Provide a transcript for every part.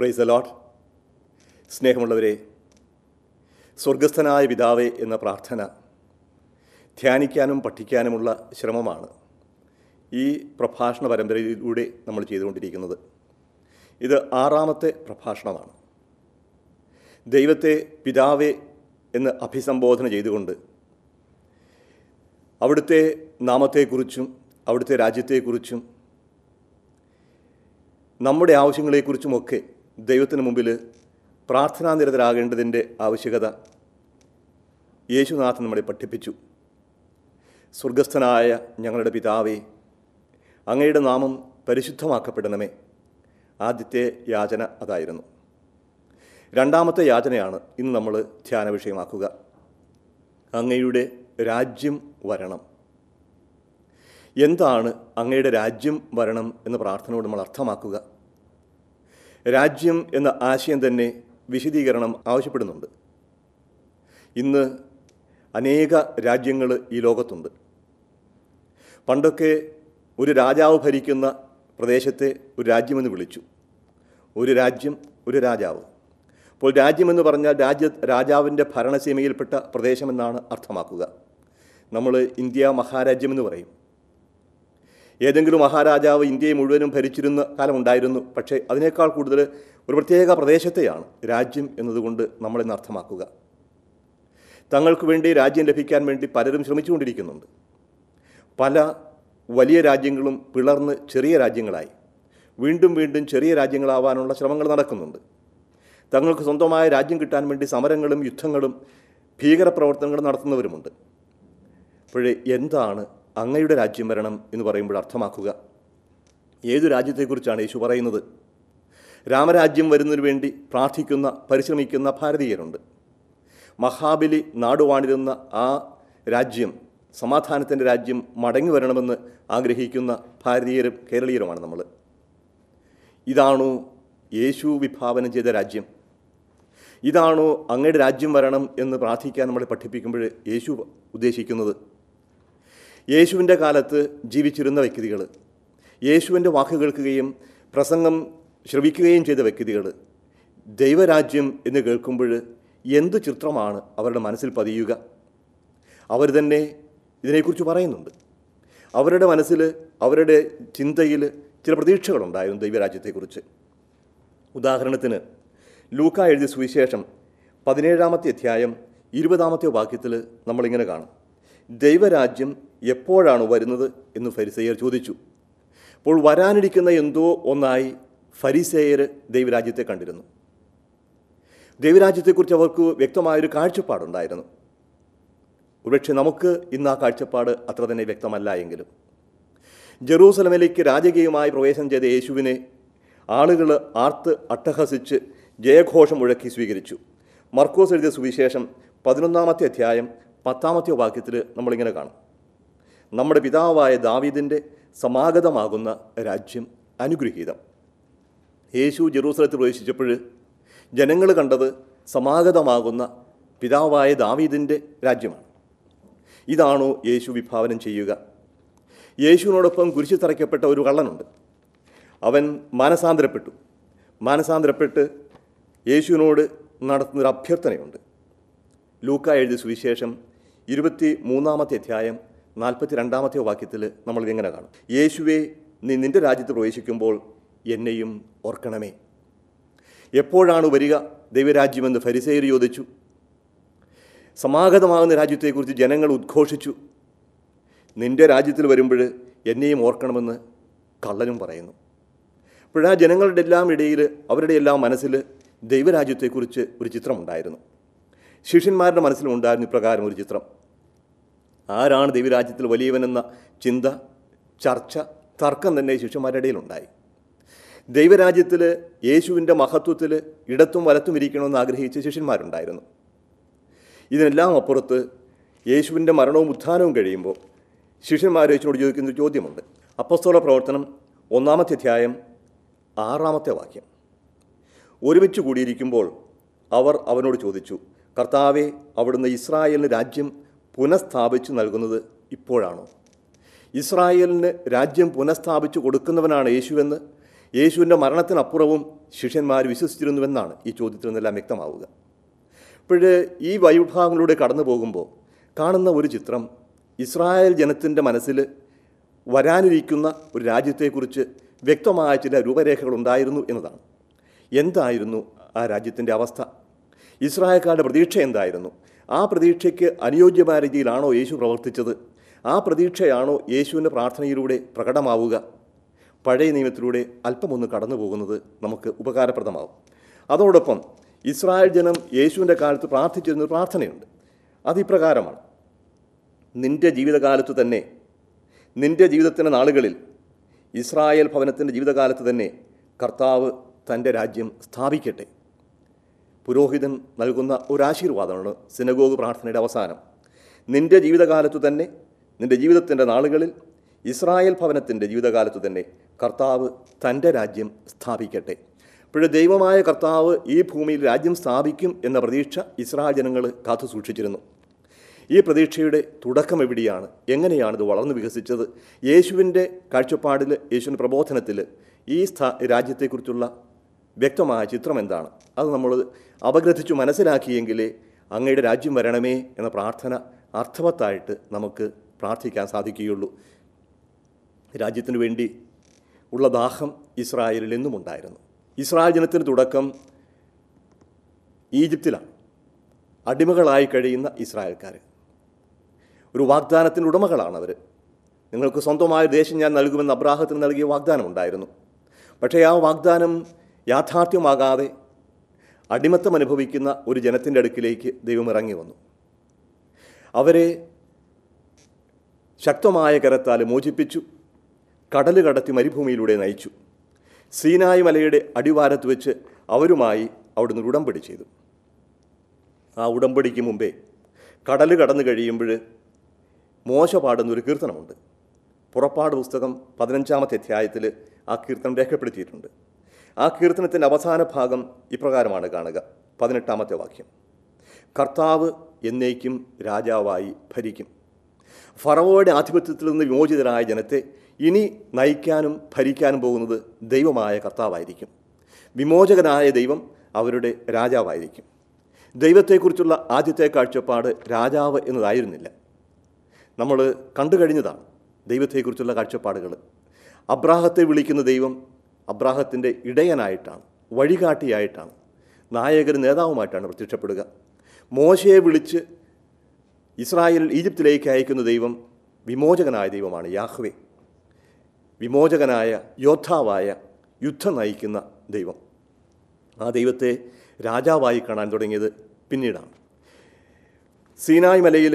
price allot സ്നേഹമുള്ളവരെ സ്വർഗസ്ഥനായ പിതാവേ എന്ന പ്രാർത്ഥന ധ്യാനിക്കാനും പഠിക്കാനുമുള്ള ശ്രമമാണ് ഈ പ്രഭാഷണ പരമ്പരയിലൂടെ നമ്മൾ ചെയ്തുകൊണ്ടിരിക്കുന്നത് ഇത് ആറാമത്തെ പ്രഭാഷണമാണ് ദൈവത്തെ പിതാവേ എന്ന് അഭിസംബോധന ചെയ്തുകൊണ്ട് അവിടുത്തെ നാമത്തെക്കുറിച്ചും അവിടുത്തെ രാജ്യത്തെക്കുറിച്ചും നമ്മുടെ ആവശ്യങ്ങളെക്കുറിച്ചുമൊക്കെ ദൈവത്തിന് മുമ്പിൽ പ്രാർത്ഥനാനിരതരാകേണ്ടതിൻ്റെ ആവശ്യകത യേശുനാഥൻ നമ്മളെ പഠിപ്പിച്ചു സ്വർഗസ്ഥനായ ഞങ്ങളുടെ പിതാവേ അങ്ങയുടെ നാമം പരിശുദ്ധമാക്കപ്പെടണമേ ആദ്യത്തെ യാചന അതായിരുന്നു രണ്ടാമത്തെ യാചനയാണ് ഇന്ന് നമ്മൾ ധ്യാന വിഷയമാക്കുക അങ്ങയുടെ രാജ്യം വരണം എന്താണ് അങ്ങയുടെ രാജ്യം വരണം എന്ന പ്രാർത്ഥനയോട് നമ്മൾ അർത്ഥമാക്കുക രാജ്യം എന്ന ആശയം തന്നെ വിശദീകരണം ആവശ്യപ്പെടുന്നുണ്ട് ഇന്ന് അനേക രാജ്യങ്ങൾ ഈ ലോകത്തുണ്ട് പണ്ടൊക്കെ ഒരു രാജാവ് ഭരിക്കുന്ന പ്രദേശത്തെ ഒരു രാജ്യമെന്ന് വിളിച്ചു ഒരു രാജ്യം ഒരു രാജാവ് അപ്പോൾ രാജ്യമെന്ന് പറഞ്ഞാൽ രാജ്യ രാജാവിൻ്റെ ഭരണസീമയിൽപ്പെട്ട പ്രദേശമെന്നാണ് അർത്ഥമാക്കുക നമ്മൾ ഇന്ത്യ മഹാരാജ്യമെന്ന് പറയും ഏതെങ്കിലും മഹാരാജാവ് ഇന്ത്യയെ മുഴുവനും ഭരിച്ചിരുന്ന കാലമുണ്ടായിരുന്നു പക്ഷേ അതിനേക്കാൾ കൂടുതൽ ഒരു പ്രത്യേക പ്രദേശത്തെയാണ് രാജ്യം എന്നതുകൊണ്ട് നമ്മളിന്ന് അർത്ഥമാക്കുക തങ്ങൾക്ക് വേണ്ടി രാജ്യം ലഭിക്കാൻ വേണ്ടി പലരും ശ്രമിച്ചുകൊണ്ടിരിക്കുന്നുണ്ട് പല വലിയ രാജ്യങ്ങളും പിളർന്ന് ചെറിയ രാജ്യങ്ങളായി വീണ്ടും വീണ്ടും ചെറിയ രാജ്യങ്ങളാവാനുള്ള ശ്രമങ്ങൾ നടക്കുന്നുണ്ട് തങ്ങൾക്ക് സ്വന്തമായ രാജ്യം കിട്ടാൻ വേണ്ടി സമരങ്ങളും യുദ്ധങ്ങളും ഭീകരപ്രവർത്തനങ്ങളും നടത്തുന്നവരുമുണ്ട് അപ്പോഴേ എന്താണ് അങ്ങയുടെ രാജ്യം വരണം എന്ന് പറയുമ്പോൾ അർത്ഥമാക്കുക ഏതു രാജ്യത്തെക്കുറിച്ചാണ് യേശു പറയുന്നത് രാമരാജ്യം വരുന്നതിന് വേണ്ടി പ്രാർത്ഥിക്കുന്ന പരിശ്രമിക്കുന്ന ഭാരതീയരുണ്ട് മഹാബലി നാടുവാണിരുന്ന ആ രാജ്യം സമാധാനത്തിൻ്റെ രാജ്യം മടങ്ങി വരണമെന്ന് ആഗ്രഹിക്കുന്ന ഭാരതീയരും കേരളീയരുമാണ് നമ്മൾ ഇതാണോ യേശു വിഭാവനം ചെയ്ത രാജ്യം ഇതാണോ അങ്ങയുടെ രാജ്യം വരണം എന്ന് പ്രാർത്ഥിക്കാൻ നമ്മളെ പഠിപ്പിക്കുമ്പോൾ യേശു ഉദ്ദേശിക്കുന്നത് യേശുവിൻ്റെ കാലത്ത് ജീവിച്ചിരുന്ന വ്യക്തികൾ യേശുവിൻ്റെ വാക്ക് കേൾക്കുകയും പ്രസംഗം ശ്രവിക്കുകയും ചെയ്ത വ്യക്തികൾ ദൈവരാജ്യം എന്ന് കേൾക്കുമ്പോൾ എന്ത് ചിത്രമാണ് അവരുടെ മനസ്സിൽ പതിയുക അവർ തന്നെ ഇതിനെക്കുറിച്ച് പറയുന്നുണ്ട് അവരുടെ മനസ്സിൽ അവരുടെ ചിന്തയിൽ ചില പ്രതീക്ഷകളുണ്ടായിരുന്നു ദൈവരാജ്യത്തെക്കുറിച്ച് ഉദാഹരണത്തിന് ലൂക്ക എഴുതിയ സുവിശേഷം പതിനേഴാമത്തെ അധ്യായം ഇരുപതാമത്തെ വാക്യത്തിൽ നമ്മളിങ്ങനെ കാണും ദൈവരാജ്യം എപ്പോഴാണ് വരുന്നത് എന്ന് ഫരിസേയർ ചോദിച്ചു അപ്പോൾ വരാനിരിക്കുന്ന എന്തോ ഒന്നായി ഫരിസേയർ ദൈവരാജ്യത്തെ കണ്ടിരുന്നു ദൈവരാജ്യത്തെക്കുറിച്ച് അവർക്ക് വ്യക്തമായൊരു കാഴ്ചപ്പാടുണ്ടായിരുന്നു ഒരുപക്ഷെ നമുക്ക് ഇന്ന് ആ കാഴ്ചപ്പാട് അത്ര തന്നെ വ്യക്തമല്ല എങ്കിലും ജെറൂസലമിലേക്ക് രാജകീയമായി പ്രവേശനം ചെയ്ത യേശുവിനെ ആളുകൾ ആർത്ത് അട്ടഹസിച്ച് ജയഘോഷം മുഴക്കി സ്വീകരിച്ചു മർക്കോസ് എഴുതിയ സുവിശേഷം പതിനൊന്നാമത്തെ അധ്യായം പത്താമത്തെ വാക്യത്തിൽ നമ്മളിങ്ങനെ കാണും നമ്മുടെ പിതാവായ ദാവീദിൻ്റെ സമാഗതമാകുന്ന രാജ്യം അനുഗ്രഹീതം യേശു ജെറൂസലത്തിൽ പ്രവേശിച്ചപ്പോൾ ജനങ്ങൾ കണ്ടത് സമാഗതമാകുന്ന പിതാവായ ദാവീദിൻ്റെ രാജ്യമാണ് ഇതാണോ യേശു വിഭാവനം ചെയ്യുക യേശുവിനോടൊപ്പം കുരിശു തറയ്ക്കപ്പെട്ട ഒരു കള്ളനുണ്ട് അവൻ മാനസാന്തരപ്പെട്ടു മാനസാന്തരപ്പെട്ട് യേശുവിനോട് നടത്തുന്നൊരു അഭ്യർത്ഥനയുണ്ട് ലൂക്ക എഴുതിയ സുവിശേഷം ഇരുപത്തി മൂന്നാമത്തെ അധ്യായം നാൽപ്പത്തി രണ്ടാമത്തെ വാക്യത്തിൽ നമ്മൾ ഇങ്ങനെ കാണും യേശുവെ നീ നിന്റെ രാജ്യത്ത് പ്രവേശിക്കുമ്പോൾ എന്നെയും ഓർക്കണമേ എപ്പോഴാണ് വരിക ദൈവരാജ്യമെന്ന് ഫരിസേർ ചോദിച്ചു സമാഗതമാകുന്ന രാജ്യത്തെക്കുറിച്ച് ജനങ്ങൾ ഉദ്ഘോഷിച്ചു നിന്റെ രാജ്യത്തിൽ വരുമ്പോൾ എന്നെയും ഓർക്കണമെന്ന് കള്ളനും പറയുന്നു അപ്പോഴാ ജനങ്ങളുടെ എല്ലാം ഇടയിൽ അവരുടെ എല്ലാം മനസ്സിൽ ദൈവരാജ്യത്തെക്കുറിച്ച് ഒരു ചിത്രമുണ്ടായിരുന്നു ശിഷ്യന്മാരുടെ മനസ്സിലും ഉണ്ടായിരുന്നു ഇപ്രകാരം ഒരു ചിത്രം ആരാണ് ദൈവരാജ്യത്തിൽ വലിയവനെന്ന ചിന്ത ചർച്ച തർക്കം തന്നെ ശിഷ്യന്മാരുടെ ഇടയിലുണ്ടായി ദൈവരാജ്യത്തിൽ യേശുവിൻ്റെ മഹത്വത്തിൽ ഇടത്തും വലത്തും ഇരിക്കണമെന്ന് ആഗ്രഹിച്ച ശിഷ്യന്മാരുണ്ടായിരുന്നു ഇതിനെല്ലാം അപ്പുറത്ത് യേശുവിൻ്റെ മരണവും ഉത്ഥാനവും കഴിയുമ്പോൾ ശിഷ്യന്മാർ യേശുവിനോട് ചോദിക്കുന്ന ഒരു ചോദ്യമുണ്ട് അപ്പസ്തോല പ്രവർത്തനം ഒന്നാമത്തെ അധ്യായം ആറാമത്തെ വാക്യം ഒരുമിച്ച് കൂടിയിരിക്കുമ്പോൾ അവർ അവനോട് ചോദിച്ചു കർത്താവെ അവിടുന്ന് ഇസ്രായേലിന് രാജ്യം പുനഃസ്ഥാപിച്ചു നൽകുന്നത് ഇപ്പോഴാണോ ഇസ്രായേലിന് രാജ്യം പുനഃസ്ഥാപിച്ചു കൊടുക്കുന്നവനാണ് യേശുവെന്ന് യേശുവിൻ്റെ മരണത്തിനപ്പുറവും ശിഷ്യന്മാർ വിശ്വസിച്ചിരുന്നുവെന്നാണ് ഈ ചോദ്യത്തിൽ നിന്നെല്ലാം വ്യക്തമാവുക അപ്പോൾ ഈ വൈവിഭാഗങ്ങളിലൂടെ കടന്നു പോകുമ്പോൾ കാണുന്ന ഒരു ചിത്രം ഇസ്രായേൽ ജനത്തിൻ്റെ മനസ്സിൽ വരാനിരിക്കുന്ന ഒരു രാജ്യത്തെക്കുറിച്ച് വ്യക്തമായ ചില രൂപരേഖകൾ ഉണ്ടായിരുന്നു എന്നതാണ് എന്തായിരുന്നു ആ രാജ്യത്തിൻ്റെ അവസ്ഥ ഇസ്രായേൽക്കാരുടെ പ്രതീക്ഷ എന്തായിരുന്നു ആ പ്രതീക്ഷയ്ക്ക് അനുയോജ്യമായ രീതിയിലാണോ യേശു പ്രവർത്തിച്ചത് ആ പ്രതീക്ഷയാണോ യേശുവിൻ്റെ പ്രാർത്ഥനയിലൂടെ പ്രകടമാവുക പഴയ നിയമത്തിലൂടെ അല്പമൊന്ന് കടന്നു പോകുന്നത് നമുക്ക് ഉപകാരപ്രദമാവും അതോടൊപ്പം ഇസ്രായേൽ ജനം യേശുവിൻ്റെ കാലത്ത് പ്രാർത്ഥിച്ചിരുന്ന ഒരു പ്രാർത്ഥനയുണ്ട് അത് ഇപ്രകാരമാണ് നിൻ്റെ ജീവിതകാലത്ത് തന്നെ നിൻ്റെ ജീവിതത്തിൻ്റെ നാളുകളിൽ ഇസ്രായേൽ ഭവനത്തിൻ്റെ ജീവിതകാലത്ത് തന്നെ കർത്താവ് തൻ്റെ രാജ്യം സ്ഥാപിക്കട്ടെ പുരോഹിതൻ നൽകുന്ന ഒരു ആശീർവാദമാണ് സിനഗോഗ് പ്രാർത്ഥനയുടെ അവസാനം നിൻ്റെ ജീവിതകാലത്തു തന്നെ നിൻ്റെ ജീവിതത്തിൻ്റെ നാളുകളിൽ ഇസ്രായേൽ ഭവനത്തിൻ്റെ ജീവിതകാലത്തു തന്നെ കർത്താവ് തൻ്റെ രാജ്യം സ്ഥാപിക്കട്ടെ അപ്പോൾ ദൈവമായ കർത്താവ് ഈ ഭൂമിയിൽ രാജ്യം സ്ഥാപിക്കും എന്ന പ്രതീക്ഷ ഇസ്രായേൽ ജനങ്ങൾ കാത്തു സൂക്ഷിച്ചിരുന്നു ഈ പ്രതീക്ഷയുടെ തുടക്കം എവിടെയാണ് എങ്ങനെയാണ് ഇത് വളർന്നു വികസിച്ചത് യേശുവിൻ്റെ കാഴ്ചപ്പാടിൽ യേശുവിൻ്റെ പ്രബോധനത്തിൽ ഈ സ്ഥാ രാജ്യത്തെക്കുറിച്ചുള്ള വ്യക്തമായ ചിത്രം എന്താണ് അത് നമ്മൾ അപഗ്രഥിച്ചു മനസ്സിലാക്കിയെങ്കിലേ അങ്ങയുടെ രാജ്യം വരണമേ എന്ന പ്രാർത്ഥന അർത്ഥവത്തായിട്ട് നമുക്ക് പ്രാർത്ഥിക്കാൻ സാധിക്കുകയുള്ളൂ രാജ്യത്തിനു വേണ്ടി ഉള്ള ദാഹം ഇസ്രായേലിൽ എന്നും ഉണ്ടായിരുന്നു ഇസ്രായേൽ ജനത്തിന് തുടക്കം ഈജിപ്തിലാണ് അടിമകളായി കഴിയുന്ന ഇസ്രായേൽക്കാർ ഒരു വാഗ്ദാനത്തിൻ്റെ ഉടമകളാണ് അവർ നിങ്ങൾക്ക് സ്വന്തമായ ദേശം ഞാൻ നൽകുമെന്ന് അബ്രാഹത്തിന് നൽകിയ വാഗ്ദാനം ഉണ്ടായിരുന്നു പക്ഷേ ആ വാഗ്ദാനം യാഥാർത്ഥ്യമാകാതെ അടിമത്തം അനുഭവിക്കുന്ന ഒരു ജനത്തിൻ്റെ അടുക്കിലേക്ക് ദൈവം ഇറങ്ങി വന്നു അവരെ ശക്തമായ കരത്താൽ മോചിപ്പിച്ചു കടല് കടത്തി മരുഭൂമിയിലൂടെ നയിച്ചു സീനായ് മലയുടെ അടിവാരത്ത് വെച്ച് അവരുമായി അവിടുന്ന് ഒരു ഉടമ്പടി ചെയ്തു ആ ഉടമ്പടിക്ക് മുമ്പേ കടൽ കടന്നു കഴിയുമ്പോൾ മോശ പാടുന്ന ഒരു കീർത്തനമുണ്ട് പുറപ്പാട് പുസ്തകം പതിനഞ്ചാമത്തെ അധ്യായത്തിൽ ആ കീർത്തനം രേഖപ്പെടുത്തിയിട്ടുണ്ട് ആ കീർത്തനത്തിൻ്റെ അവസാന ഭാഗം ഇപ്രകാരമാണ് കാണുക പതിനെട്ടാമത്തെ വാക്യം കർത്താവ് എന്നേക്കും രാജാവായി ഭരിക്കും ഫറവോയുടെ ആധിപത്യത്തിൽ നിന്ന് വിമോചിതരായ ജനത്തെ ഇനി നയിക്കാനും ഭരിക്കാനും പോകുന്നത് ദൈവമായ കർത്താവായിരിക്കും വിമോചകനായ ദൈവം അവരുടെ രാജാവായിരിക്കും ദൈവത്തെക്കുറിച്ചുള്ള ആദ്യത്തെ കാഴ്ചപ്പാട് രാജാവ് എന്നതായിരുന്നില്ല നമ്മൾ കണ്ടു കഴിഞ്ഞതാണ് ദൈവത്തെക്കുറിച്ചുള്ള കാഴ്ചപ്പാടുകൾ അബ്രാഹത്തെ വിളിക്കുന്ന ദൈവം അബ്രാഹത്തിൻ്റെ ഇടയനായിട്ടാണ് വഴികാട്ടിയായിട്ടാണ് നായകർ നേതാവുമായിട്ടാണ് പ്രത്യക്ഷപ്പെടുക മോശയെ വിളിച്ച് ഇസ്രായേൽ ഈജിപ്തിലേക്ക് അയക്കുന്ന ദൈവം വിമോചകനായ ദൈവമാണ് യാഹ്വേ വിമോചകനായ യോദ്ധാവായ യുദ്ധം നയിക്കുന്ന ദൈവം ആ ദൈവത്തെ രാജാവായി കാണാൻ തുടങ്ങിയത് പിന്നീടാണ് സീനായ് മലയിൽ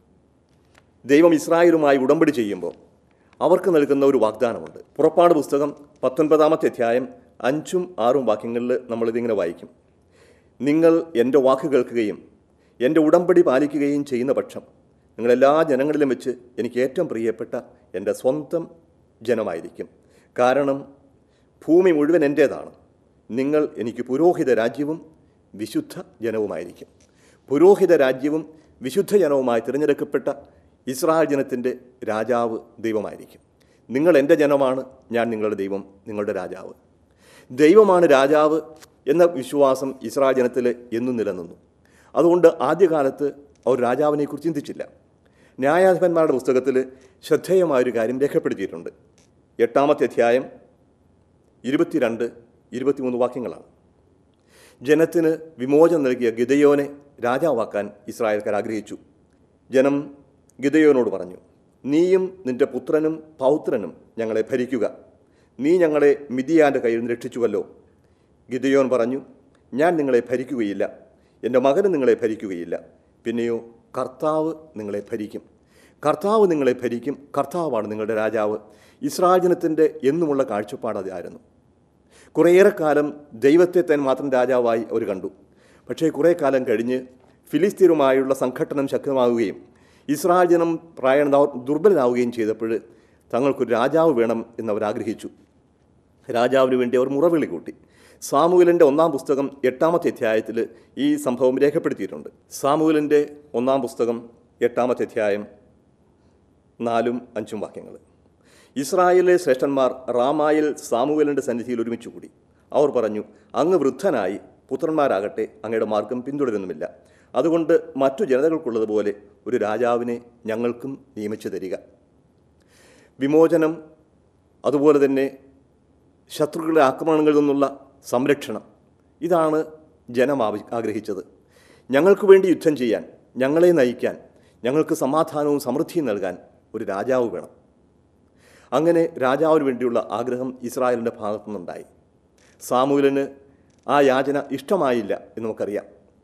ദൈവം ഇസ്രായേലുമായി ഉടമ്പടി ചെയ്യുമ്പോൾ അവർക്ക് നൽകുന്ന ഒരു വാഗ്ദാനമുണ്ട് പുറപ്പാട് പുസ്തകം പത്തൊൻപതാമത്തെ അധ്യായം അഞ്ചും ആറും വാക്യങ്ങളിൽ നമ്മളിതിങ്ങനെ വായിക്കും നിങ്ങൾ എൻ്റെ വാക്ക് കേൾക്കുകയും എൻ്റെ ഉടമ്പടി പാലിക്കുകയും ചെയ്യുന്ന പക്ഷം നിങ്ങളെല്ലാ ജനങ്ങളിലും വെച്ച് എനിക്ക് ഏറ്റവും പ്രിയപ്പെട്ട എൻ്റെ സ്വന്തം ജനമായിരിക്കും കാരണം ഭൂമി മുഴുവൻ എൻ്റേതാണ് നിങ്ങൾ എനിക്ക് പുരോഹിത രാജ്യവും വിശുദ്ധ ജനവുമായിരിക്കും പുരോഹിത രാജ്യവും വിശുദ്ധ ജനവുമായി തിരഞ്ഞെടുക്കപ്പെട്ട ഇസ്രായേൽ ജനത്തിൻ്റെ രാജാവ് ദൈവമായിരിക്കും നിങ്ങൾ എൻ്റെ ജനമാണ് ഞാൻ നിങ്ങളുടെ ദൈവം നിങ്ങളുടെ രാജാവ് ദൈവമാണ് രാജാവ് എന്ന വിശ്വാസം ഇസ്രായേൽ ജനത്തിൽ എന്നും നിലനിന്നു അതുകൊണ്ട് ആദ്യകാലത്ത് അവർ രാജാവിനെക്കുറിച്ച് ചിന്തിച്ചില്ല ന്യായാധിപന്മാരുടെ പുസ്തകത്തിൽ ശ്രദ്ധേയമായൊരു കാര്യം രേഖപ്പെടുത്തിയിട്ടുണ്ട് എട്ടാമത്തെ അധ്യായം ഇരുപത്തിരണ്ട് ഇരുപത്തിമൂന്ന് വാക്യങ്ങളാണ് ജനത്തിന് വിമോചനം നൽകിയ ഗിദയോനെ രാജാവാക്കാൻ ഇസ്രായേൽക്കാർ ആഗ്രഹിച്ചു ജനം ഗിദയോനോട് പറഞ്ഞു നീയും നിന്റെ പുത്രനും പൗത്രനും ഞങ്ങളെ ഭരിക്കുക നീ ഞങ്ങളെ മിതിയാൻ്റെ കയ്യിൽ നിന്ന് രക്ഷിച്ചുവല്ലോ ഗിദയോൻ പറഞ്ഞു ഞാൻ നിങ്ങളെ ഭരിക്കുകയില്ല എൻ്റെ മകന് നിങ്ങളെ ഭരിക്കുകയില്ല പിന്നെയോ കർത്താവ് നിങ്ങളെ ഭരിക്കും കർത്താവ് നിങ്ങളെ ഭരിക്കും കർത്താവാണ് നിങ്ങളുടെ രാജാവ് ഇസ്രായേൽ ജനത്തിൻ്റെ എന്നുമുള്ള കാഴ്ചപ്പാട് അതായിരുന്നു കുറേയേറെ കാലം ദൈവത്തെ തന്നെ മാത്രം രാജാവായി അവർ കണ്ടു പക്ഷേ കുറേ കാലം കഴിഞ്ഞ് ഫിലിസ്തീനുമായുള്ള സംഘട്ടനം ശക്തമാവുകയും ഇസ്രായേൽ ജനം പ്രായണ ദുർബലനാവുകയും ചെയ്തപ്പോൾ തങ്ങൾക്കൊരു രാജാവ് വേണം എന്നവർ ആഗ്രഹിച്ചു രാജാവിന് വേണ്ടി അവർ മുറവിളി കൂട്ടി സാമുവലിൻ്റെ ഒന്നാം പുസ്തകം എട്ടാമത്തെ അധ്യായത്തിൽ ഈ സംഭവം രേഖപ്പെടുത്തിയിട്ടുണ്ട് സാമുവലിൻ്റെ ഒന്നാം പുസ്തകം എട്ടാമത്തെ അധ്യായം നാലും അഞ്ചും വാക്യങ്ങൾ ഇസ്രായേലിലെ ശ്രേഷ്ഠന്മാർ റാമായിൽ സാമുവേലിൻ്റെ സന്നിധിയിൽ ഒരുമിച്ച് കൂടി അവർ പറഞ്ഞു അങ്ങ് വൃദ്ധനായി പുത്രന്മാരാകട്ടെ അങ്ങയുടെ മാർഗം പിന്തുടരുന്നുമില്ല അതുകൊണ്ട് മറ്റു ജനതകൾക്കുള്ളതുപോലെ ഒരു രാജാവിനെ ഞങ്ങൾക്കും നിയമിച്ചു തരിക വിമോചനം അതുപോലെ തന്നെ ശത്രുക്കളുടെ ആക്രമണങ്ങളിൽ നിന്നുള്ള സംരക്ഷണം ഇതാണ് ജനം ആവ- ആഗ്രഹിച്ചത് ഞങ്ങൾക്ക് വേണ്ടി യുദ്ധം ചെയ്യാൻ ഞങ്ങളെ നയിക്കാൻ ഞങ്ങൾക്ക് സമാധാനവും സമൃദ്ധിയും നൽകാൻ ഒരു രാജാവ് വേണം അങ്ങനെ രാജാവിന് വേണ്ടിയുള്ള ആഗ്രഹം ഇസ്രായേലിൻ്റെ ഭാഗത്തു നിന്നുണ്ടായി സാമൂലിന് ആ യാചന ഇഷ്ടമായില്ല എന്ന് നമുക്കറിയാം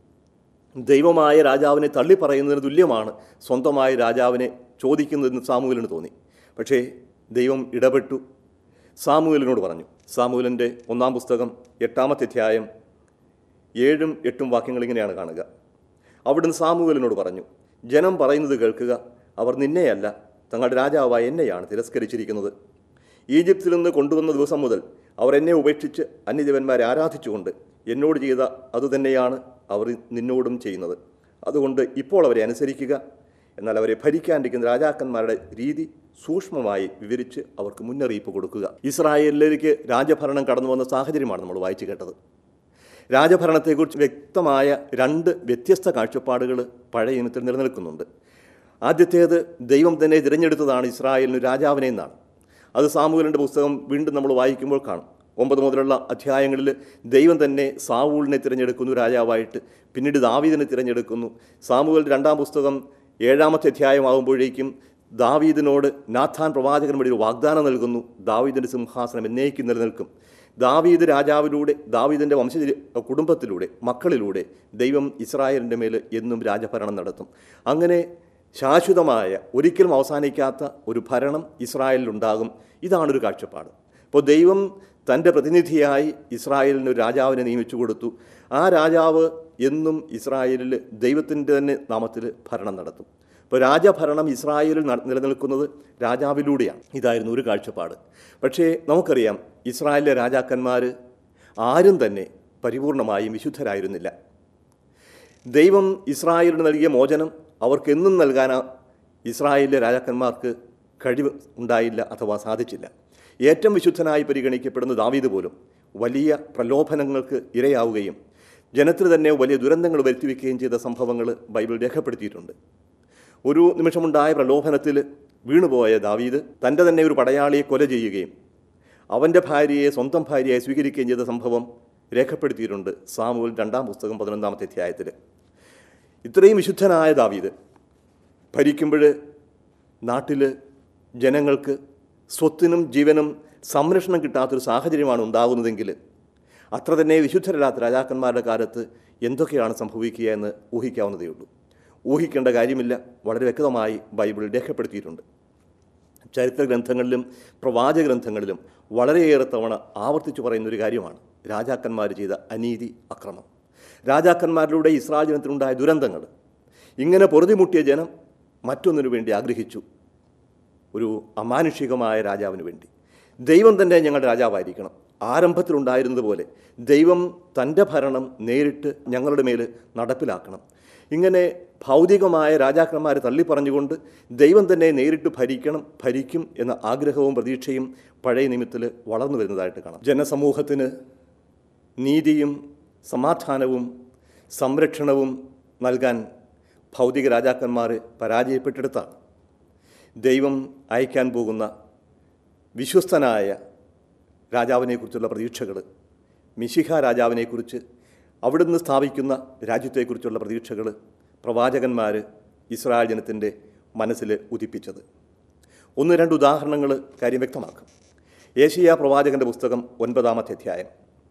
ദൈവമായ രാജാവിനെ തള്ളിപ്പറയുന്നതിന് തുല്യമാണ് സ്വന്തമായ രാജാവിനെ ചോദിക്കുന്നതെന്ന് സാമൂലിന് തോന്നി പക്ഷേ ദൈവം ഇടപെട്ടു സാമൂലിനോട് പറഞ്ഞു സാമൂലിൻ്റെ ഒന്നാം പുസ്തകം എട്ടാമത്തെ അധ്യായം ഏഴും എട്ടും വാക്യങ്ങൾ ഇങ്ങനെയാണ് കാണുക അവിടുന്ന് സാമൂലിനോട് പറഞ്ഞു ജനം പറയുന്നത് കേൾക്കുക അവർ നിന്നെയല്ല തങ്ങളുടെ രാജാവായ എന്നെയാണ് തിരസ്കരിച്ചിരിക്കുന്നത് ഈജിപ്തിൽ നിന്ന് കൊണ്ടുവന്ന ദിവസം മുതൽ അവർ എന്നെ ഉപേക്ഷിച്ച് അന്യദേവന്മാരെ ആരാധിച്ചുകൊണ്ട് എന്നോട് ചെയ്ത അതുതന്നെയാണ് അവർ നിന്നോടും ചെയ്യുന്നത് അതുകൊണ്ട് ഇപ്പോൾ അവരെ അനുസരിക്കുക എന്നാൽ അവരെ ഭരിക്കാണ്ടിരിക്കുന്ന രാജാക്കന്മാരുടെ രീതി സൂക്ഷ്മമായി വിവരിച്ച് അവർക്ക് മുന്നറിയിപ്പ് കൊടുക്കുക ഇസ്രായേലിലേക്ക് രാജഭരണം കടന്നു വന്ന സാഹചര്യമാണ് നമ്മൾ വായിച്ചു കേട്ടത് രാജഭരണത്തെക്കുറിച്ച് വ്യക്തമായ രണ്ട് വ്യത്യസ്ത കാഴ്ചപ്പാടുകൾ പഴയ ഇനത്തിൽ നിലനിൽക്കുന്നുണ്ട് ആദ്യത്തേത് ദൈവം തന്നെ തിരഞ്ഞെടുത്തതാണ് ഇസ്രായേലിന് രാജാവിനെ എന്നാണ് അത് സാമൂഹലിൻ്റെ പുസ്തകം വീണ്ടും നമ്മൾ വായിക്കുമ്പോൾ കാണും ഒമ്പത് മുതലുള്ള അധ്യായങ്ങളിൽ ദൈവം തന്നെ സാവൂളിനെ തിരഞ്ഞെടുക്കുന്നു രാജാവായിട്ട് പിന്നീട് ദാവീദിനെ തിരഞ്ഞെടുക്കുന്നു സാമൂഹൽ രണ്ടാം പുസ്തകം ഏഴാമത്തെ അധ്യായമാകുമ്പോഴേക്കും ദാവീദിനോട് നാഥാൻ പ്രവാചകൻ വഴി ഒരു വാഗ്ദാനം നൽകുന്നു ദാവീദിൻ്റെ സിംഹാസനം എന്നേക്കും നിലനിൽക്കും ദാവീദ് രാജാവിലൂടെ ദാവീദിൻ്റെ വംശ കുടുംബത്തിലൂടെ മക്കളിലൂടെ ദൈവം ഇസ്രായേലിൻ്റെ മേൽ എന്നും രാജഭരണം നടത്തും അങ്ങനെ ശാശ്വതമായ ഒരിക്കലും അവസാനിക്കാത്ത ഒരു ഭരണം ഇസ്രായേലിലുണ്ടാകും ഇതാണൊരു കാഴ്ചപ്പാട് അപ്പോൾ ദൈവം തൻ്റെ പ്രതിനിധിയായി ഇസ്രായേലിന് ഒരു രാജാവിനെ നിയമിച്ചു കൊടുത്തു ആ രാജാവ് എന്നും ഇസ്രായേലിൽ ദൈവത്തിൻ്റെ തന്നെ നാമത്തിൽ ഭരണം നടത്തും ഇപ്പോൾ രാജഭരണം ഇസ്രായേലിൽ ന- നിലനിൽക്കുന്നത് രാജാവിലൂടെയാണ് ഇതായിരുന്നു ഒരു കാഴ്ചപ്പാട് പക്ഷേ നമുക്കറിയാം ഇസ്രായേലിലെ രാജാക്കന്മാർ ആരും തന്നെ പരിപൂർണമായും വിശുദ്ധരായിരുന്നില്ല ദൈവം ഇസ്രായേലിന് നൽകിയ മോചനം അവർക്കെന്നും നൽകാൻ ഇസ്രായേലിലെ രാജാക്കന്മാർക്ക് കഴിവ് ഉണ്ടായില്ല അഥവാ സാധിച്ചില്ല ഏറ്റവും വിശുദ്ധനായി പരിഗണിക്കപ്പെടുന്ന ദാവീദ് പോലും വലിയ പ്രലോഭനങ്ങൾക്ക് ഇരയാവുകയും ജനത്തിന് തന്നെ വലിയ ദുരന്തങ്ങൾ വരുത്തിവെക്കുകയും ചെയ്ത സംഭവങ്ങൾ ബൈബിൾ രേഖപ്പെടുത്തിയിട്ടുണ്ട് ഒരു നിമിഷമുണ്ടായ പ്രലോഭനത്തിൽ വീണുപോയ ദാവീദ് തൻ്റെ തന്നെ ഒരു പടയാളിയെ കൊല ചെയ്യുകയും അവൻ്റെ ഭാര്യയെ സ്വന്തം ഭാര്യയായി സ്വീകരിക്കുകയും ചെയ്ത സംഭവം രേഖപ്പെടുത്തിയിട്ടുണ്ട് സാമുവൽ രണ്ടാം പുസ്തകം പതിനൊന്നാമത്തെ അധ്യായത്തിൽ ഇത്രയും വിശുദ്ധനായ ദാവീദ് ഭരിക്കുമ്പോൾ നാട്ടിൽ ജനങ്ങൾക്ക് സ്വത്തിനും ജീവനും സംരക്ഷണം കിട്ടാത്തൊരു സാഹചര്യമാണ് ഉണ്ടാകുന്നതെങ്കിൽ അത്ര തന്നെ വിശുദ്ധരല്ലാത്ത രാജാക്കന്മാരുടെ കാലത്ത് എന്തൊക്കെയാണ് സംഭവിക്കുക എന്ന് ഊഹിക്കാവുന്നതേ ഉള്ളൂ ഊഹിക്കേണ്ട കാര്യമില്ല വളരെ വ്യക്തമായി ബൈബിൾ രേഖപ്പെടുത്തിയിട്ടുണ്ട് ചരിത്ര ഗ്രന്ഥങ്ങളിലും പ്രവാചക ഗ്രന്ഥങ്ങളിലും വളരെയേറെ തവണ ആവർത്തിച്ചു പറയുന്ന ഒരു കാര്യമാണ് രാജാക്കന്മാർ ചെയ്ത അനീതി അക്രമം രാജാക്കന്മാരിലൂടെ ഇസ്രായേൽ ജനത്തിനുണ്ടായ ദുരന്തങ്ങൾ ഇങ്ങനെ പൊറുതിമുട്ടിയ ജനം മറ്റൊന്നിനു വേണ്ടി ആഗ്രഹിച്ചു ഒരു അമാനുഷികമായ രാജാവിന് വേണ്ടി ദൈവം തന്നെ ഞങ്ങളുടെ രാജാവായിരിക്കണം ആരംഭത്തിലുണ്ടായിരുന്നത് പോലെ ദൈവം തൻ്റെ ഭരണം നേരിട്ട് ഞങ്ങളുടെ മേൽ നടപ്പിലാക്കണം ഇങ്ങനെ ഭൗതികമായ രാജാക്കന്മാരെ തള്ളിപ്പറഞ്ഞുകൊണ്ട് ദൈവം തന്നെ നേരിട്ട് ഭരിക്കണം ഭരിക്കും എന്ന ആഗ്രഹവും പ്രതീക്ഷയും പഴയ നിമിത്തിൽ വളർന്നു വരുന്നതായിട്ട് കാണാം ജനസമൂഹത്തിന് നീതിയും സമാധാനവും സംരക്ഷണവും നൽകാൻ ഭൗതിക രാജാക്കന്മാർ പരാജയപ്പെട്ടെടുത്താണ് ദൈവം അയക്കാൻ പോകുന്ന വിശ്വസ്തനായ രാജാവിനെക്കുറിച്ചുള്ള പ്രതീക്ഷകൾ മിശിഹ രാജാവിനെക്കുറിച്ച് അവിടുന്ന് സ്ഥാപിക്കുന്ന രാജ്യത്തെക്കുറിച്ചുള്ള പ്രതീക്ഷകൾ പ്രവാചകന്മാർ ഇസ്രായേൽ ജനത്തിൻ്റെ മനസ്സിൽ ഉദിപ്പിച്ചത് ഒന്ന് രണ്ട് ഉദാഹരണങ്ങൾ കാര്യം വ്യക്തമാക്കും ഏഷ്യ പ്രവാചകൻ്റെ പുസ്തകം ഒൻപതാമത്തെ അധ്യായം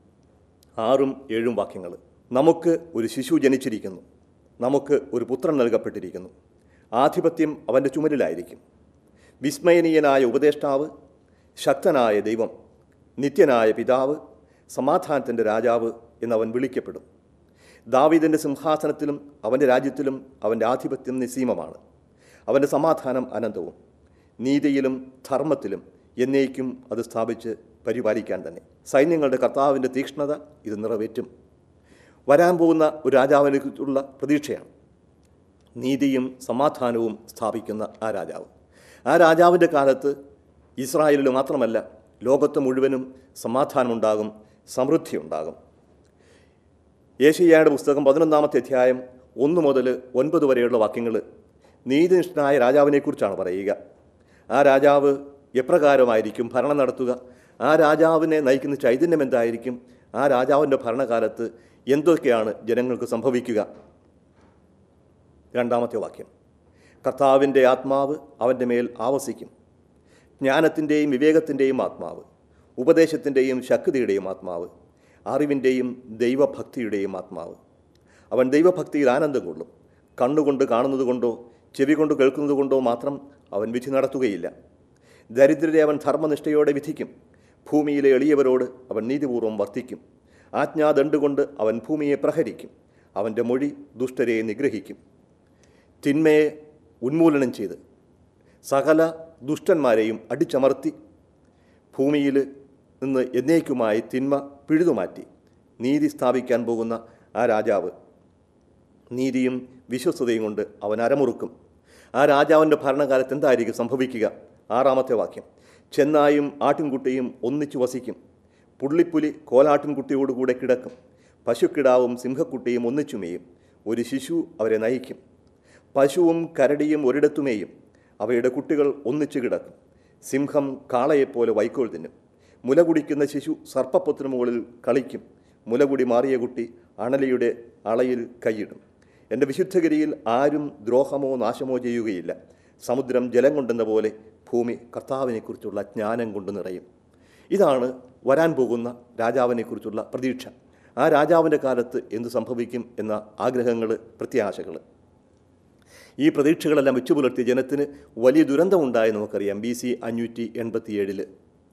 ആറും ഏഴും വാക്യങ്ങൾ നമുക്ക് ഒരു ശിശു ജനിച്ചിരിക്കുന്നു നമുക്ക് ഒരു പുത്രൻ നൽകപ്പെട്ടിരിക്കുന്നു ആധിപത്യം അവൻ്റെ ചുമലിലായിരിക്കും വിസ്മയനീയനായ ഉപദേഷ്ടാവ് ശക്തനായ ദൈവം നിത്യനായ പിതാവ് സമാധാനത്തിൻ്റെ രാജാവ് എന്നവൻ വിളിക്കപ്പെടും ദാവീദിൻ്റെ സിംഹാസനത്തിലും അവൻ്റെ രാജ്യത്തിലും അവൻ്റെ ആധിപത്യം നിസ്സീമമാണ് അവൻ്റെ സമാധാനം അനന്തവും നീതിയിലും ധർമ്മത്തിലും എന്നേക്കും അത് സ്ഥാപിച്ച് പരിപാലിക്കാൻ തന്നെ സൈന്യങ്ങളുടെ കർത്താവിൻ്റെ തീക്ഷ്ണത ഇത് നിറവേറ്റും വരാൻ പോകുന്ന ഒരു രാജാവിനെ കുറിച്ചുള്ള പ്രതീക്ഷയാണ് നീതിയും സമാധാനവും സ്ഥാപിക്കുന്ന ആ രാജാവ് ആ രാജാവിൻ്റെ കാലത്ത് ഇസ്രായേലിൽ മാത്രമല്ല ലോകത്ത് മുഴുവനും സമാധാനമുണ്ടാകും സമൃദ്ധിയുണ്ടാകും ഏഷ്യയുടെ പുസ്തകം പതിനൊന്നാമത്തെ അധ്യായം ഒന്ന് മുതൽ ഒൻപത് വരെയുള്ള വാക്യങ്ങൾ നീതിനിഷ്ഠനായ രാജാവിനെക്കുറിച്ചാണ് പറയുക ആ രാജാവ് എപ്രകാരമായിരിക്കും ഭരണം നടത്തുക ആ രാജാവിനെ നയിക്കുന്ന ചൈതന്യം എന്തായിരിക്കും ആ രാജാവിൻ്റെ ഭരണകാലത്ത് എന്തൊക്കെയാണ് ജനങ്ങൾക്ക് സംഭവിക്കുക രണ്ടാമത്തെ വാക്യം കർത്താവിൻ്റെ ആത്മാവ് അവൻ്റെ മേൽ ആവസിക്കും ജ്ഞാനത്തിൻ്റെയും വിവേകത്തിൻ്റെയും ആത്മാവ് ഉപദേശത്തിൻ്റെയും ശക്തിയുടെയും ആത്മാവ് അറിവിൻ്റെയും ദൈവഭക്തിയുടെയും ആത്മാവ് അവൻ ദൈവഭക്തിയിൽ ആനന്ദം കൊള്ളും കണ്ണുകൊണ്ട് കാണുന്നത് കൊണ്ടോ ചെവി കൊണ്ട് കേൾക്കുന്നത് കൊണ്ടോ മാത്രം അവൻ വിധി നടത്തുകയില്ല ദരിദ്രരെ അവൻ ധർമ്മനിഷ്ഠയോടെ വിധിക്കും ഭൂമിയിലെ എളിയവരോട് അവൻ നീതിപൂർവ്വം വർത്തിക്കും ആജ്ഞാദണ്ടുകൊണ്ട് അവൻ ഭൂമിയെ പ്രഹരിക്കും അവൻ്റെ മൊഴി ദുഷ്ടരെ നിഗ്രഹിക്കും തിന്മയെ ഉന്മൂലനം ചെയ്ത് സകല ദുഷ്ടന്മാരെയും അടിച്ചമർത്തി ഭൂമിയിൽ നിന്ന് എന്നേക്കുമായി തിന്മ പിഴുതുമാറ്റി നീതി സ്ഥാപിക്കാൻ പോകുന്ന ആ രാജാവ് നീതിയും വിശ്വസ്തതയും കൊണ്ട് അവൻ അരമുറുക്കും ആ രാജാവിൻ്റെ ഭരണകാലത്ത് എന്തായിരിക്കും സംഭവിക്കുക ആറാമത്തെ വാക്യം ചെന്നായും ആട്ടിൻകുട്ടിയും ഒന്നിച്ചു വസിക്കും പുള്ളിപ്പുലി കോലാട്ടിൻകുട്ടിയോടുകൂടെ കിടക്കും പശുക്കിടാവും സിംഹക്കുട്ടിയും ഒന്നിച്ചു മേയും ഒരു ശിശു അവരെ നയിക്കും പശുവും കരടിയും ഒരിടത്തുമേയും അവയുടെ കുട്ടികൾ ഒന്നിച്ചു കിടക്കും സിംഹം കാളയെപ്പോലെ വൈക്കോൽ തിന്നും മുല കുടിക്കുന്ന ശിശു സർപ്പപ്പൊത്തിനു മുകളിൽ കളിക്കും മുലകുടി മാറിയ കുട്ടി അണലിയുടെ അളയിൽ കൈയിടും എൻ്റെ വിശുദ്ധഗിരിയിൽ ആരും ദ്രോഹമോ നാശമോ ചെയ്യുകയില്ല സമുദ്രം ജലം കൊണ്ടെന്ന പോലെ ഭൂമി കർത്താവിനെക്കുറിച്ചുള്ള ജ്ഞാനം കൊണ്ട് നിറയും ഇതാണ് വരാൻ പോകുന്ന രാജാവിനെക്കുറിച്ചുള്ള പ്രതീക്ഷ ആ രാജാവിൻ്റെ കാലത്ത് എന്ത് സംഭവിക്കും എന്ന ആഗ്രഹങ്ങൾ പ്രത്യാശകൾ ഈ പ്രതീക്ഷകളെല്ലാം വെച്ചു പുലർത്തിയ ജനത്തിന് വലിയ ദുരന്തമുണ്ടായി നമുക്കറിയാം ബി സി അഞ്ഞൂറ്റി എൺപത്തിയേഴില്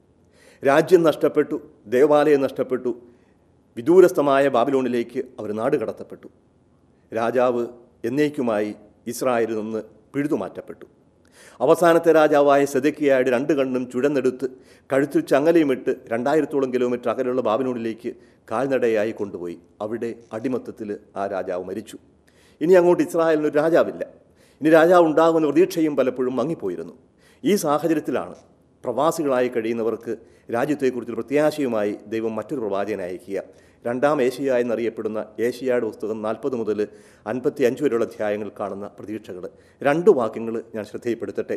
രാജ്യം നഷ്ടപ്പെട്ടു ദേവാലയം നഷ്ടപ്പെട്ടു വിദൂരസ്ഥമായ ബാബിലോണിലേക്ക് അവർ നാട് കടത്തപ്പെട്ടു രാജാവ് എന്നേക്കുമായി ഇസ്രായേലിൽ നിന്ന് പിഴുതുമാറ്റപ്പെട്ടു അവസാനത്തെ രാജാവായ സെദക്കിയായുടെ രണ്ട് കണ്ണും ചുഴന്നെടുത്ത് കഴുത്തിൽ ചങ്ങലയുമിട്ട് രണ്ടായിരത്തോളം കിലോമീറ്റർ അകലെയുള്ള ബാബിലോണിലേക്ക് കാൽനടയായി കൊണ്ടുപോയി അവിടെ അടിമത്തത്തിൽ ആ രാജാവ് മരിച്ചു ഇനി അങ്ങോട്ട് ഇസ്രായേലിനൊരു രാജാവില്ല ഇനി രാജാവ് ഉണ്ടാകുമെന്ന പ്രതീക്ഷയും പലപ്പോഴും മങ്ങിപ്പോയിരുന്നു ഈ സാഹചര്യത്തിലാണ് പ്രവാസികളായി കഴിയുന്നവർക്ക് രാജ്യത്തെക്കുറിച്ച് പ്രത്യാശയുമായി ദൈവം മറ്റൊരു പ്രവാചകനെ അയക്കുക രണ്ടാം ഏഷ്യ എന്നറിയപ്പെടുന്ന ഏഷ്യയുടെ പുസ്തകം നാൽപ്പത് മുതൽ അൻപത്തി അഞ്ച് വരെയുള്ള അധ്യായങ്ങൾ കാണുന്ന പ്രതീക്ഷകൾ രണ്ട് വാക്യങ്ങൾ ഞാൻ ശ്രദ്ധയിൽപ്പെടുത്തട്ടെ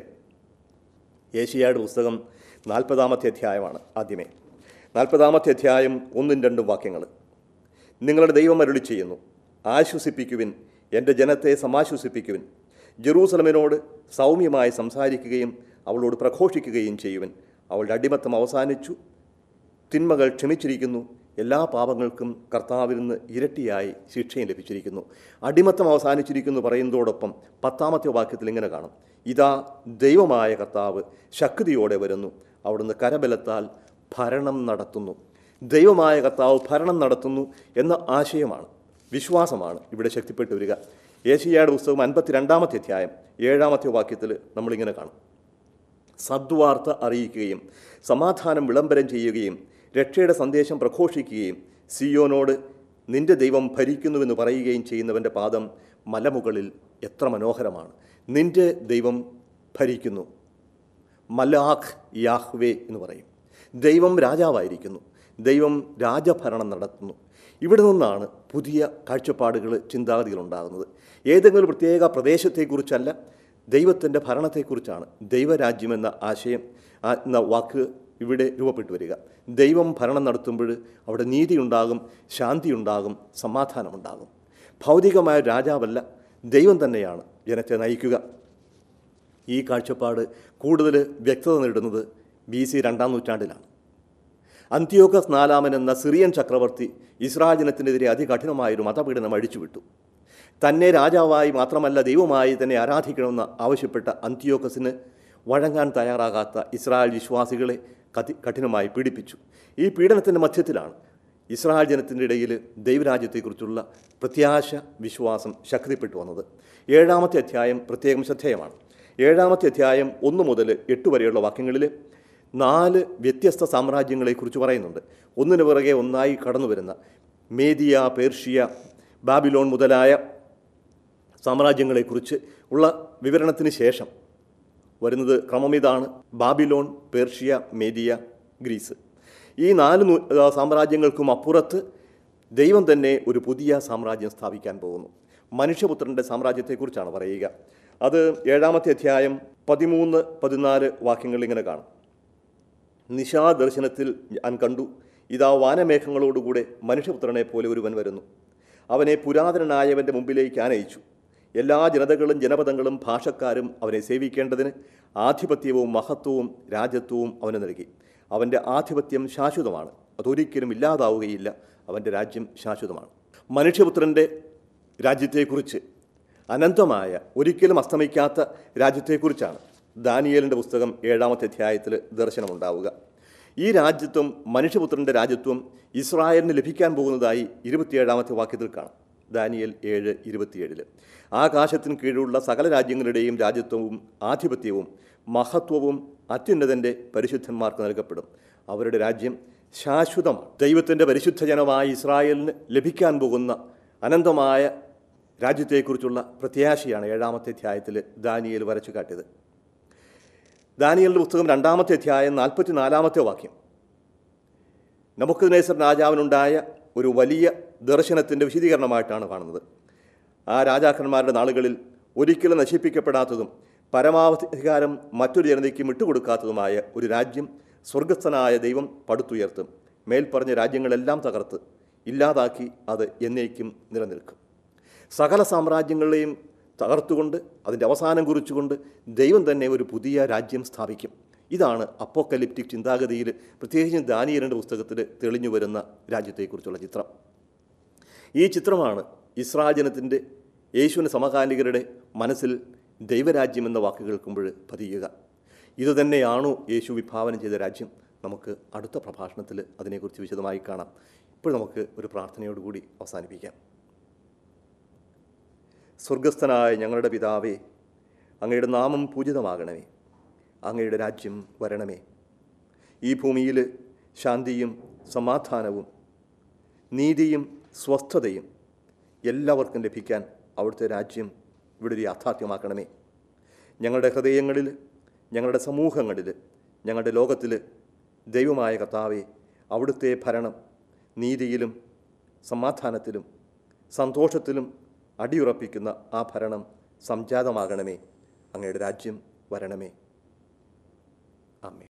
ഏഷ്യയുടെ പുസ്തകം നാൽപ്പതാമത്തെ അധ്യായമാണ് ആദ്യമേ നാൽപ്പതാമത്തെ അധ്യായം ഒന്നും രണ്ടും വാക്യങ്ങൾ നിങ്ങളുടെ ദൈവം അരുളി ചെയ്യുന്നു ആശ്വസിപ്പിക്കുവിൻ എൻ്റെ ജനത്തെ സമാശ്വസിപ്പിക്കുവിൻ ജെറൂസലമിനോട് സൗമ്യമായി സംസാരിക്കുകയും അവളോട് പ്രഘോഷിക്കുകയും ചെയ്യുവൻ അവളുടെ അടിമത്തം അവസാനിച്ചു തിന്മകൾ ക്ഷമിച്ചിരിക്കുന്നു എല്ലാ പാപങ്ങൾക്കും കർത്താവിൽ നിന്ന് ഇരട്ടിയായി ശിക്ഷയും ലഭിച്ചിരിക്കുന്നു അടിമത്തം അവസാനിച്ചിരിക്കുന്നു പറയുന്നതോടൊപ്പം പത്താമത്തെ വാക്യത്തിൽ ഇങ്ങനെ കാണും ഇതാ ദൈവമായ കർത്താവ് ശക്തിയോടെ വരുന്നു അവിടുന്ന് കരബലത്താൽ ഭരണം നടത്തുന്നു ദൈവമായ കർത്താവ് ഭരണം നടത്തുന്നു എന്ന ആശയമാണ് വിശ്വാസമാണ് ഇവിടെ ശക്തിപ്പെട്ടു വരിക ഏഷ്യയുടെ പുസ്തകം അൻപത്തിരണ്ടാമത്തെ അധ്യായം ഏഴാമത്തെ വാക്യത്തിൽ നമ്മളിങ്ങനെ കാണും സദ്വാർത്ത അറിയിക്കുകയും സമാധാനം വിളംബരം ചെയ്യുകയും രക്ഷയുടെ സന്ദേശം പ്രഘോഷിക്കുകയും സിയോനോട് നിന്റെ ദൈവം ഭരിക്കുന്നുവെന്ന് പറയുകയും ചെയ്യുന്നവൻ്റെ പാദം മലമുകളിൽ എത്ര മനോഹരമാണ് നിന്റെ ദൈവം ഭരിക്കുന്നു മലാഖ് യാഹ്വേ എന്ന് പറയും ദൈവം രാജാവായിരിക്കുന്നു ദൈവം രാജഭരണം നടത്തുന്നു ഇവിടെ നിന്നാണ് പുതിയ കാഴ്ചപ്പാടുകൾ ചിന്താഗതികൾ ഉണ്ടാകുന്നത് ഏതെങ്കിലും പ്രത്യേക പ്രദേശത്തെക്കുറിച്ചല്ല ദൈവത്തിൻ്റെ ഭരണത്തെക്കുറിച്ചാണ് ദൈവരാജ്യം എന്ന ആശയം ആ- എന്ന വാക്ക് ഇവിടെ രൂപപ്പെട്ടു വരിക ദൈവം ഭരണം നടത്തുമ്പോൾ അവിടെ നീതിയുണ്ടാകും ശാന്തിയുണ്ടാകും സമാധാനമുണ്ടാകും ഭൗതികമായ രാജാവല്ല ദൈവം തന്നെയാണ് ജനത്തെ നയിക്കുക ഈ കാഴ്ചപ്പാട് കൂടുതൽ വ്യക്തത നേടുന്നത് ബി സി രണ്ടാം നൂറ്റാണ്ടിലാണ് അന്ത്യോക്കസ് നാലാമൻ എന്ന സിറിയൻ ചക്രവർത്തി ഇസ്രായേൽ ജനത്തിനെതിരെ അതികഠിനമായൊരു മതപീഡനം അഴിച്ചുവിട്ടു തന്നെ രാജാവായി മാത്രമല്ല ദൈവമായി തന്നെ ആരാധിക്കണമെന്ന് ആവശ്യപ്പെട്ട അന്ത്യോക്കസിന് വഴങ്ങാൻ തയ്യാറാകാത്ത ഇസ്രായേൽ വിശ്വാസികളെ കതി കഠിനമായി പീഡിപ്പിച്ചു ഈ പീഡനത്തിൻ്റെ മധ്യത്തിലാണ് ഇസ്രായേൽ ജനത്തിൻ്റെ ഇടയിൽ ദൈവരാജ്യത്തെക്കുറിച്ചുള്ള പ്രത്യാശ വിശ്വാസം ശക്തിപ്പെട്ടു വന്നത് ഏഴാമത്തെ അധ്യായം പ്രത്യേകം ശ്രദ്ധേയമാണ് ഏഴാമത്തെ അധ്യായം ഒന്ന് മുതൽ എട്ട് വരെയുള്ള വാക്യങ്ങളിൽ നാല് വ്യത്യസ്ത സാമ്രാജ്യങ്ങളെക്കുറിച്ച് പറയുന്നുണ്ട് ഒന്നിനു പിറകെ ഒന്നായി കടന്നു വരുന്ന മേദിയ പേർഷ്യ ബാബിലോൺ മുതലായ സാമ്രാജ്യങ്ങളെക്കുറിച്ച് ഉള്ള വിവരണത്തിന് ശേഷം വരുന്നത് ക്രമം ഇതാണ് ബാബിലോൺ പേർഷ്യ മേദിയ ഗ്രീസ് ഈ നാല് നൂ- ആ, സാമ്രാജ്യങ്ങൾക്കും അപ്പുറത്ത് ദൈവം തന്നെ ഒരു പുതിയ സാമ്രാജ്യം സ്ഥാപിക്കാൻ പോകുന്നു മനുഷ്യപുത്രൻ്റെ സാമ്രാജ്യത്തെക്കുറിച്ചാണ് പറയുക അത് ഏഴാമത്തെ അധ്യായം പതിമൂന്ന് പതിനാല് വാക്യങ്ങൾ ഇങ്ങനെ കാണും നിശാദർശനത്തിൽ ഞാൻ കണ്ടു ഇതാ വാനമേഘങ്ങളോടുകൂടെ മനുഷ്യപുത്രനെ പോലെ ഒരുവൻ വരുന്നു അവനെ പുരാതനനായവൻ്റെ മുമ്പിലേക്ക് ആനയിച്ചു എല്ലാ ജനതകളും ജനപദങ്ങളും ഭാഷക്കാരും അവനെ സേവിക്കേണ്ടതിന് ആധിപത്യവും മഹത്വവും രാജ്യത്വവും അവന് നൽകി അവൻ്റെ ആധിപത്യം ശാശ്വതമാണ് അതൊരിക്കലും ഇല്ലാതാവുകയില്ല അവൻ്റെ രാജ്യം ശാശ്വതമാണ് മനുഷ്യപുത്രൻ്റെ രാജ്യത്തെക്കുറിച്ച് അനന്തമായ ഒരിക്കലും അസ്തമിക്കാത്ത രാജ്യത്തെക്കുറിച്ചാണ് ദാനിയേലിൻ്റെ പുസ്തകം ഏഴാമത്തെ അധ്യായത്തിൽ ദർശനമുണ്ടാവുക ഈ രാജ്യത്വം മനുഷ്യപുത്രൻ്റെ രാജ്യത്വം ഇസ്രായേലിന് ലഭിക്കാൻ പോകുന്നതായി ഇരുപത്തിയേഴാമത്തെ വാക്യത്തിൽ കാണാം ദാനിയേൽ ഏഴ് ഇരുപത്തിയേഴില് ആകാശത്തിന് കീഴിലുള്ള സകല രാജ്യങ്ങളുടെയും രാജ്യത്വവും ആധിപത്യവും മഹത്വവും അത്യുന്നതൻ്റെ പരിശുദ്ധന്മാർക്ക് നൽകപ്പെടും അവരുടെ രാജ്യം ശാശ്വതമാണ് ദൈവത്തിൻ്റെ പരിശുദ്ധ ജനമായ ഇസ്രായേലിന് ലഭിക്കാൻ പോകുന്ന അനന്തമായ രാജ്യത്തെക്കുറിച്ചുള്ള പ്രത്യാശയാണ് ഏഴാമത്തെ അധ്യായത്തിൽ ദാനിയേൽ വരച്ചു കാട്ടിയത് ദാനിയലിൻ്റെ പുസ്തകം രണ്ടാമത്തെ അധ്യായം നാൽപ്പത്തിനാലാമത്തെ വാക്യം നമുക്കുനേസർ രാജാവിനുണ്ടായ ഒരു വലിയ ദർശനത്തിൻ്റെ വിശദീകരണമായിട്ടാണ് കാണുന്നത് ആ രാജാക്കന്മാരുടെ നാളുകളിൽ ഒരിക്കലും നശിപ്പിക്കപ്പെടാത്തതും പരമാവധികാരം മറ്റൊരു ജനതയ്ക്കും വിട്ടുകൊടുക്കാത്തതുമായ ഒരു രാജ്യം സ്വർഗസ്ഥനായ ദൈവം പടുത്തുയർത്തും മേൽപ്പറഞ്ഞ രാജ്യങ്ങളെല്ലാം തകർത്ത് ഇല്ലാതാക്കി അത് എന്നേക്കും നിലനിൽക്കും സകല സാമ്രാജ്യങ്ങളെയും തകർത്തുകൊണ്ട് അതിൻ്റെ അവസാനം കുറിച്ചുകൊണ്ട് ദൈവം തന്നെ ഒരു പുതിയ രാജ്യം സ്ഥാപിക്കും ഇതാണ് അപ്പോക്കലിപ്റ്റിക് ചിന്താഗതിയിൽ പ്രത്യേകിച്ചും ദാനിയലിൻ്റെ പുസ്തകത്തിൽ തെളിഞ്ഞു വരുന്ന രാജ്യത്തെക്കുറിച്ചുള്ള ചിത്രം ഈ ചിത്രമാണ് ഇസ്രാജനത്തിൻ്റെ യേശുവിന് സമകാലികരുടെ മനസ്സിൽ ദൈവരാജ്യം എന്ന വാക്ക് കേൾക്കുമ്പോൾ പതിയുക ഇതുതന്നെയാണോ യേശു വിഭാവനം ചെയ്ത രാജ്യം നമുക്ക് അടുത്ത പ്രഭാഷണത്തിൽ അതിനെക്കുറിച്ച് വിശദമായി കാണാം ഇപ്പോൾ നമുക്ക് ഒരു പ്രാർത്ഥനയോടുകൂടി അവസാനിപ്പിക്കാം സ്വർഗസ്ഥനായ ഞങ്ങളുടെ പിതാവേ അങ്ങയുടെ നാമം പൂജിതമാകണമേ അങ്ങയുടെ രാജ്യം വരണമേ ഈ ഭൂമിയിൽ ശാന്തിയും സമാധാനവും നീതിയും സ്വസ്ഥതയും എല്ലാവർക്കും ലഭിക്കാൻ അവിടുത്തെ രാജ്യം ഇവിടെ ഒരു യാഥാർത്ഥ്യമാക്കണമേ ഞങ്ങളുടെ ഹൃദയങ്ങളിൽ ഞങ്ങളുടെ സമൂഹങ്ങളിൽ ഞങ്ങളുടെ ലോകത്തിൽ ദൈവമായ കർത്താവെ അവിടുത്തെ ഭരണം നീതിയിലും സമാധാനത്തിലും സന്തോഷത്തിലും അടിയുറപ്പിക്കുന്ന ആ ഭരണം സംജാതമാകണമേ അങ്ങയുടെ രാജ്യം വരണമേ ആമേ